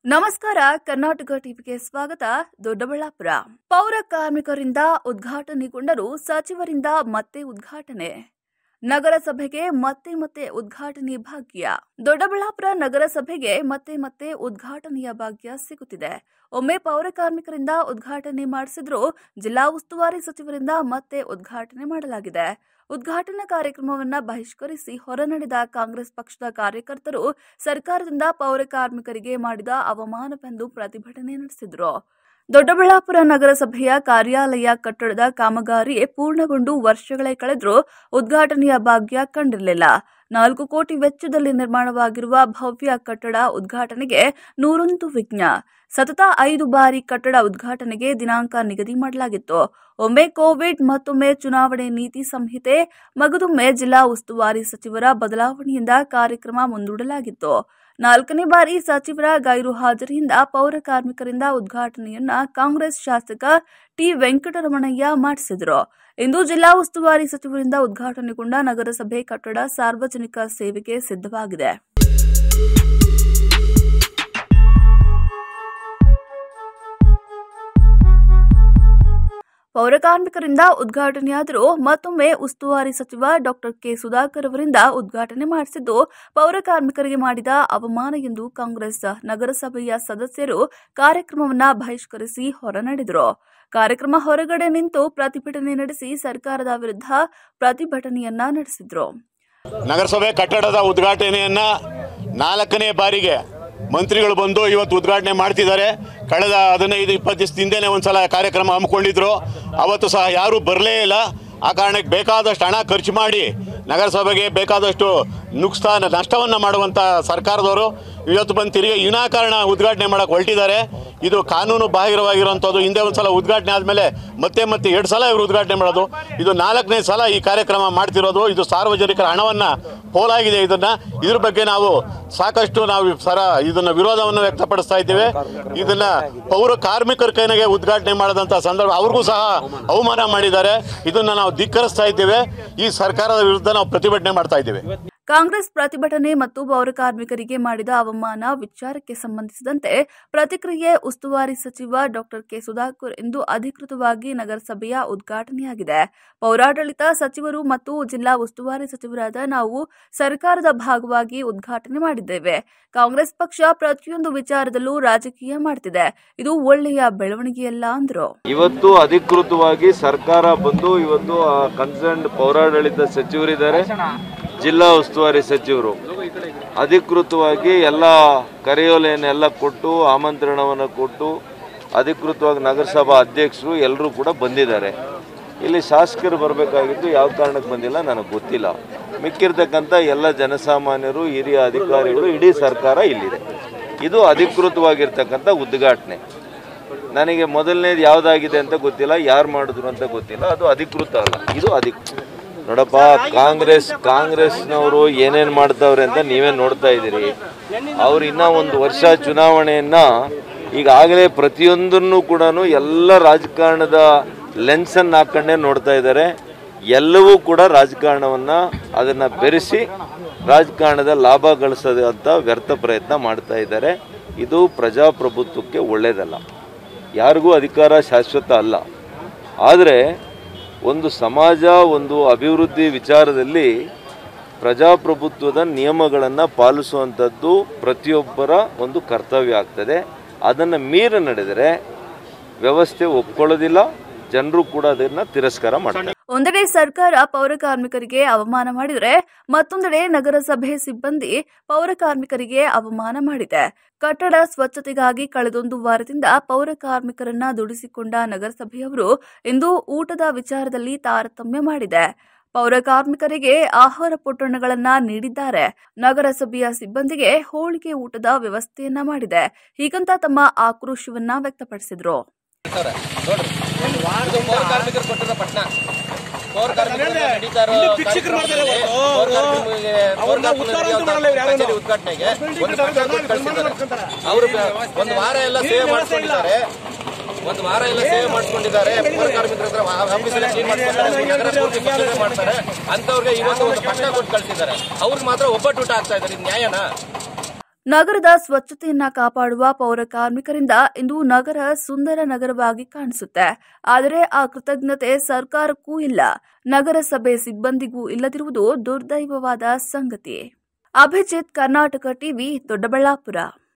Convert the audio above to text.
ನಮಸ್ಕಾರ ಕರ್ನಾಟಕ ಟಿವಿಗೆ ಸ್ವಾಗತ ದೊಡ್ಡಬಳ್ಳಾಪುರ ಪೌರ ಕಾರ್ಮಿಕರಿಂದ ಉದ್ಘಾಟನೆಗೊಂಡರು ಸಚಿವರಿಂದ ಮತ್ತೆ ಉದ್ಘಾಟನೆ ನಗರಸಭೆಗೆ ಮತ್ತೆ ಮತ್ತೆ ಉದ್ಘಾಟನೆ ಭಾಗ್ಯ ದೊಡ್ಡಬಳ್ಳಾಪುರ ನಗರಸಭೆಗೆ ಮತ್ತೆ ಮತ್ತೆ ಉದ್ಘಾಟನೆಯ ಭಾಗ್ಯ ಸಿಗುತ್ತಿದೆ ಒಮ್ಮೆ ಪೌರ ಕಾರ್ಮಿಕರಿಂದ ಉದ್ಘಾಟನೆ ಮಾಡಿಸಿದ್ರು ಜಿಲ್ಲಾ ಉಸ್ತುವಾರಿ ಸಚಿವರಿಂದ ಮತ್ತೆ ಉದ್ಘಾಟನೆ ಮಾಡಲಾಗಿದೆ ಉದ್ಘಾಟನಾ ಕಾರ್ಯಕ್ರಮವನ್ನ ಬಹಿಷ್ಕರಿಸಿ ಹೊರನಡೆದ ಕಾಂಗ್ರೆಸ್ ಪಕ್ಷದ ಕಾರ್ಯಕರ್ತರು ಸರ್ಕಾರದಿಂದ ಪೌರ ಕಾರ್ಮಿಕರಿಗೆ ಮಾಡಿದ ಅವಮಾನವೆಂದು ಪ್ರತಿಭಟನೆ ನಡೆಸಿದ್ರು ದೊಡ್ಡಬಳ್ಳಾಪುರ ನಗರಸಭೆಯ ಕಾರ್ಯಾಲಯ ಕಟ್ಟಡದ ಕಾಮಗಾರಿ ಪೂರ್ಣಗೊಂಡು ವರ್ಷಗಳೇ ಕಳೆದರೂ ಉದ್ಘಾಟನೆಯ ಭಾಗ್ಯ ಕಂಡಿರಲಿಲ್ಲ ನಾಲ್ಕು ಕೋಟಿ ವೆಚ್ಚದಲ್ಲಿ ನಿರ್ಮಾಣವಾಗಿರುವ ಭವ್ಯ ಕಟ್ಟಡ ಉದ್ಘಾಟನೆಗೆ ನೂರೊಂದು ವಿಘ್ನ ಸತತ ಐದು ಬಾರಿ ಕಟ್ಟಡ ಉದ್ಘಾಟನೆಗೆ ದಿನಾಂಕ ನಿಗದಿ ಮಾಡಲಾಗಿತ್ತು ಒಮ್ಮೆ ಕೋವಿಡ್ ಮತ್ತೊಮ್ಮೆ ಚುನಾವಣೆ ನೀತಿ ಸಂಹಿತೆ ಮಗದೊಮ್ಮೆ ಜಿಲ್ಲಾ ಉಸ್ತುವಾರಿ ಸಚಿವರ ಬದಲಾವಣೆಯಿಂದ ಕಾರ್ಯಕ್ರಮ ಮುಂದೂಡಲಾಗಿತ್ತು ನಾಲ್ಕನೇ ಬಾರಿ ಸಚಿವರ ಗೈರು ಹಾಜರಿಯಿಂದ ಪೌರ ಕಾರ್ಮಿಕರಿಂದ ಉದ್ಘಾಟನೆಯನ್ನ ಕಾಂಗ್ರೆಸ್ ಶಾಸಕ ಟಿ ವೆಂಕಟರಮಣಯ್ಯ ಮಾಡಿಸಿದರು ಇಂದು ಜಿಲ್ಲಾ ಉಸ್ತುವಾರಿ ಸಚಿವರಿಂದ ಉದ್ಘಾಟನೆಗೊಂಡ ನಗರಸಭೆ ಕಟ್ಟಡ ಸಾರ್ವಜನಿಕ ಸೇವೆಗೆ ಸಿದ್ಧವಾಗಿದೆ ಪೌರ ಕಾರ್ಮಿಕರಿಂದ ಉದ್ಘಾಟನೆಯಾದರೂ ಮತ್ತೊಮ್ಮೆ ಉಸ್ತುವಾರಿ ಸಚಿವ ಡಾಕ್ಟರ್ ಕೆ ಸುಧಾಕರ್ ಅವರಿಂದ ಉದ್ಘಾಟನೆ ಮಾಡಿಸಿದ್ದು ಪೌರ ಕಾರ್ಮಿಕರಿಗೆ ಮಾಡಿದ ಅವಮಾನ ಎಂದು ಕಾಂಗ್ರೆಸ್ ನಗರಸಭೆಯ ಸದಸ್ಯರು ಕಾರ್ಯಕ್ರಮವನ್ನು ಬಹಿಷ್ಕರಿಸಿ ಹೊರನಡೆದರು ಕಾರ್ಯಕ್ರಮ ಹೊರಗಡೆ ನಿಂತು ಪ್ರತಿಭಟನೆ ನಡೆಸಿ ಸರ್ಕಾರದ ವಿರುದ್ಧ ಪ್ರತಿಭಟನೆಯನ್ನ ನಡೆಸಿದ್ರು ನಗರಸಭೆ ಕಟ್ಟಡದ ಉದ್ಘಾಟನೆಯನ್ನ ನಾಲ್ಕನೇ ಬಾರಿಗೆ ಮಂತ್ರಿಗಳು ಬಂದು ಇವತ್ತು ಉದ್ಘಾಟನೆ ಮಾಡ್ತಿದ್ದಾರೆ ಕಳೆದ ಹದಿನೈದು ಇಪ್ಪತ್ತು ದಿವಸದ ಹಿಂದೆನೇ ಒಂದ್ಸಲ ಕಾರ್ಯಕ್ರಮ ಹಮ್ಮಿಕೊಂಡಿದ್ರು ಅವತ್ತು ಸಹ ಯಾರೂ ಬರಲೇ ಇಲ್ಲ ಆ ಕಾರಣಕ್ಕೆ ಬೇಕಾದಷ್ಟು ಹಣ ಖರ್ಚು ಮಾಡಿ ನಗರಸಭೆಗೆ ಬೇಕಾದಷ್ಟು ನುಕ್ಸಾನ ನಷ್ಟವನ್ನು ಮಾಡುವಂಥ ಸರ್ಕಾರದವರು ಇವತ್ತು ಬಂದು ತಿರುಗಿ ವಿನಾಕಾರಣ ಉದ್ಘಾಟನೆ ಮಾಡಕ್ಕೆ ಹೊರಟಿದ್ದಾರೆ ಇದು ಕಾನೂನು ಬಾಹಿರವಾಗಿರುವಂಥದ್ದು ಹಿಂದೆ ಒಂದು ಸಲ ಉದ್ಘಾಟನೆ ಆದಮೇಲೆ ಮತ್ತೆ ಮತ್ತೆ ಎರಡು ಸಲ ಇವರು ಉದ್ಘಾಟನೆ ಮಾಡೋದು ಇದು ನಾಲ್ಕನೇ ಸಲ ಈ ಕಾರ್ಯಕ್ರಮ ಮಾಡ್ತಿರೋದು ಇದು ಸಾರ್ವಜನಿಕರ ಹಣವನ್ನು ಪೋಲಾಗಿದೆ ಇದನ್ನು ಇದ್ರ ಬಗ್ಗೆ ನಾವು ಸಾಕಷ್ಟು ನಾವು ಸರ ಇದನ್ನು ವಿರೋಧವನ್ನು ವ್ಯಕ್ತಪಡಿಸ್ತಾ ಇದ್ದೇವೆ ಇದನ್ನು ಪೌರ ಕಾರ್ಮಿಕರ ಕೈನಾಗೆ ಉದ್ಘಾಟನೆ ಮಾಡಿದಂಥ ಸಂದರ್ಭ ಅವ್ರಿಗೂ ಸಹ ಅವಮಾನ ಮಾಡಿದ್ದಾರೆ ಇದನ್ನು ನಾವು ಧಿಕ್ಕರಿಸ್ತಾ ಇದ್ದೇವೆ ಈ ಸರ್ಕಾರದ ವಿರುದ್ಧ ನಾವು ಪ್ರತಿಭಟನೆ ಮಾಡ್ತಾ ಇದ್ದೇವೆ ಕಾಂಗ್ರೆಸ್ ಪ್ರತಿಭಟನೆ ಮತ್ತು ಪೌರ ಕಾರ್ಮಿಕರಿಗೆ ಮಾಡಿದ ಅವಮಾನ ವಿಚಾರಕ್ಕೆ ಸಂಬಂಧಿಸಿದಂತೆ ಪ್ರತಿಕ್ರಿಯೆ ಉಸ್ತುವಾರಿ ಸಚಿವ ಡಾಕ್ಟರ್ ಕೆ ಸುಧಾಕರ್ ಇಂದು ಅಧಿಕೃತವಾಗಿ ನಗರಸಭೆಯ ಉದ್ಘಾಟನೆಯಾಗಿದೆ ಪೌರಾಡಳಿತ ಸಚಿವರು ಮತ್ತು ಜಿಲ್ಲಾ ಉಸ್ತುವಾರಿ ಸಚಿವರಾದ ನಾವು ಸರ್ಕಾರದ ಭಾಗವಾಗಿ ಉದ್ಘಾಟನೆ ಮಾಡಿದ್ದೇವೆ ಕಾಂಗ್ರೆಸ್ ಪಕ್ಷ ಪ್ರತಿಯೊಂದು ವಿಚಾರದಲ್ಲೂ ರಾಜಕೀಯ ಮಾಡ್ತಿದೆ ಇದು ಒಳ್ಳೆಯ ಬೆಳವಣಿಗೆಯಲ್ಲ ಅಂದ್ರು ಇವತ್ತು ಅಧಿಕೃತವಾಗಿ ಸರ್ಕಾರ ಬಂದು ಇವತ್ತು ಕನ್ಸರ್ನ್ ಪೌರಾಡಳಿತ ಸಚಿವರಿದ್ದಾರೆ ಜಿಲ್ಲಾ ಉಸ್ತುವಾರಿ ಸಚಿವರು ಅಧಿಕೃತವಾಗಿ ಎಲ್ಲ ಕರೆಯೋಲೆಯನ್ನೆಲ್ಲ ಕೊಟ್ಟು ಆಮಂತ್ರಣವನ್ನು ಕೊಟ್ಟು ಅಧಿಕೃತವಾಗಿ ನಗರಸಭಾ ಅಧ್ಯಕ್ಷರು ಎಲ್ಲರೂ ಕೂಡ ಬಂದಿದ್ದಾರೆ ಇಲ್ಲಿ ಶಾಸಕರು ಬರಬೇಕಾಗಿದ್ದು ಯಾವ ಕಾರಣಕ್ಕೆ ಬಂದಿಲ್ಲ ನನಗೆ ಗೊತ್ತಿಲ್ಲ ಮಿಕ್ಕಿರ್ತಕ್ಕಂಥ ಎಲ್ಲ ಜನಸಾಮಾನ್ಯರು ಹಿರಿಯ ಅಧಿಕಾರಿಗಳು ಇಡೀ ಸರ್ಕಾರ ಇಲ್ಲಿದೆ ಇದು ಅಧಿಕೃತವಾಗಿರ್ತಕ್ಕಂಥ ಉದ್ಘಾಟನೆ ನನಗೆ ಮೊದಲನೇದು ಯಾವುದಾಗಿದೆ ಅಂತ ಗೊತ್ತಿಲ್ಲ ಯಾರು ಮಾಡಿದ್ರು ಅಂತ ಗೊತ್ತಿಲ್ಲ ಅದು ಅಧಿಕೃತ ಅಲ್ಲ ಇದು ಅಧಿಕ ನೋಡಪ್ಪ ಕಾಂಗ್ರೆಸ್ ಕಾಂಗ್ರೆಸ್ನವರು ಏನೇನು ಮಾಡ್ತಾವ್ರೆ ಅಂತ ನೀವೇ ನೋಡ್ತಾ ಇದ್ದೀರಿ ಅವ್ರು ಇನ್ನೂ ಒಂದು ವರ್ಷ ಚುನಾವಣೆಯನ್ನ ಈಗಾಗಲೇ ಪ್ರತಿಯೊಂದನ್ನು ಕೂಡ ಎಲ್ಲ ರಾಜಕಾರಣದ ಲೆನ್ಸನ್ನು ಹಾಕೊಂಡೇ ನೋಡ್ತಾ ಇದ್ದಾರೆ ಎಲ್ಲವೂ ಕೂಡ ರಾಜಕಾರಣವನ್ನು ಅದನ್ನು ಬೆರೆಸಿ ರಾಜಕಾರಣದ ಲಾಭ ಗಳಿಸೋದು ಅಂತ ವ್ಯರ್ಥ ಪ್ರಯತ್ನ ಮಾಡ್ತಾ ಇದ್ದಾರೆ ಇದು ಪ್ರಜಾಪ್ರಭುತ್ವಕ್ಕೆ ಒಳ್ಳೆಯದಲ್ಲ ಯಾರಿಗೂ ಅಧಿಕಾರ ಶಾಶ್ವತ ಅಲ್ಲ ಆದರೆ ಒಂದು ಸಮಾಜ ಒಂದು ಅಭಿವೃದ್ಧಿ ವಿಚಾರದಲ್ಲಿ ಪ್ರಜಾಪ್ರಭುತ್ವದ ನಿಯಮಗಳನ್ನು ಪಾಲಿಸುವಂಥದ್ದು ಪ್ರತಿಯೊಬ್ಬರ ಒಂದು ಕರ್ತವ್ಯ ಆಗ್ತದೆ ಅದನ್ನು ಮೀರಿ ನಡೆದರೆ ವ್ಯವಸ್ಥೆ ಒಪ್ಕೊಳ್ಳೋದಿಲ್ಲ ಜನರು ಕೂಡ ಅದನ್ನು ತಿರಸ್ಕಾರ ಮಾಡ್ತಾರೆ ಒಂದೆಡೆ ಸರ್ಕಾರ ಪೌರ ಕಾರ್ಮಿಕರಿಗೆ ಅವಮಾನ ಮಾಡಿದರೆ ಮತ್ತೊಂದೆಡೆ ನಗರಸಭೆ ಸಿಬ್ಬಂದಿ ಪೌರ ಕಾರ್ಮಿಕರಿಗೆ ಅವಮಾನ ಮಾಡಿದೆ ಕಟ್ಟಡ ಸ್ವಚ್ಛತೆಗಾಗಿ ಕಳೆದೊಂದು ವಾರದಿಂದ ಪೌರ ಕಾರ್ಮಿಕರನ್ನ ದುಡಿಸಿಕೊಂಡ ನಗರಸಭೆಯವರು ಇಂದು ಊಟದ ವಿಚಾರದಲ್ಲಿ ತಾರತಮ್ಯ ಮಾಡಿದೆ ಪೌರ ಕಾರ್ಮಿಕರಿಗೆ ಆಹಾರ ಪೊಟ್ಟಣಗಳನ್ನ ನೀಡಿದ್ದಾರೆ ನಗರಸಭೆಯ ಸಿಬ್ಬಂದಿಗೆ ಹೋಳಿಗೆ ಊಟದ ವ್ಯವಸ್ಥೆಯನ್ನ ಮಾಡಿದೆ ಹೀಗಂತ ತಮ್ಮ ಆಕ್ರೋಶವನ್ನ ವ್ಯಕ್ತಪಡಿಸಿದ್ರು ಇದು ಪೌರ ಕಾರ್ಮಿಕರು ಕೊಟ್ಟಿರೋ ಪಟ್ನ ಪೌರ ಕಾರ್ಮಿಕರು ನಡೀತಾ ಇರೋ ಕಾರ್ಯಕ್ರಮದಲ್ಲಿ ಪೌರ ಕಾರ್ಮಿಕರಿಗೆ ಪೌರ ಕಾರ್ಮಿಕರಿಗೆ ಕಚೇರಿ ಉದ್ಘಾಟನೆಗೆ ಒಂದು ಪಟ್ನ ಕೊಟ್ಟು ಕಳಿಸಿದ್ದಾರೆ ಅವರು ಒಂದು ವಾರ ಎಲ್ಲ ಸೇವೆ ಮಾಡಿಸ್ಕೊಂಡಿದ್ದಾರೆ ಒಂದು ವಾರ ಎಲ್ಲ ಸೇವೆ ಮಾಡಿಸ್ಕೊಂಡಿದ್ದಾರೆ ಪೌರ ಕಾರ್ಮಿಕರ ಹತ್ರ ಆಫೀಸ್ ಎಲ್ಲ ಕ್ಲೀನ್ ಮಾಡ್ತಾರೆ ನಗರ ಪೂರ್ತಿ ಸ್ವಚ್ಛತೆ ಮಾಡ್ತಾರೆ ಅಂತವ್ರಿಗೆ ಇವತ್ತು ಒಂದು ಪಟ್ನ ಕೊಟ್ಟು ಕಳಿಸಿದ್ದಾರೆ ಅವ್ರಿಗೆ ಮಾತ್ರ ಒಬ್ಬಟ್ಟು ಊಟ ಆಗ್ತಾ ಇದ್ದಾರೆ ಇದು ನ್ಯಾಯನಾ ನಗರದ ಸ್ವಚ್ಛತೆಯನ್ನ ಕಾಪಾಡುವ ಪೌರ ಕಾರ್ಮಿಕರಿಂದ ಇಂದು ನಗರ ಸುಂದರ ನಗರವಾಗಿ ಕಾಣಿಸುತ್ತೆ ಆದರೆ ಆ ಕೃತಜ್ಞತೆ ಸರ್ಕಾರಕ್ಕೂ ಇಲ್ಲ ನಗರಸಭೆ ಸಿಬ್ಬಂದಿಗೂ ಇಲ್ಲದಿರುವುದು ದುರ್ದೈವವಾದ ಸಂಗತಿ ಅಭಿಜಿತ್ ಕರ್ನಾಟಕ ಟಿವಿ ದೊಡ್ಡಬಳ್ಳಾಪುರ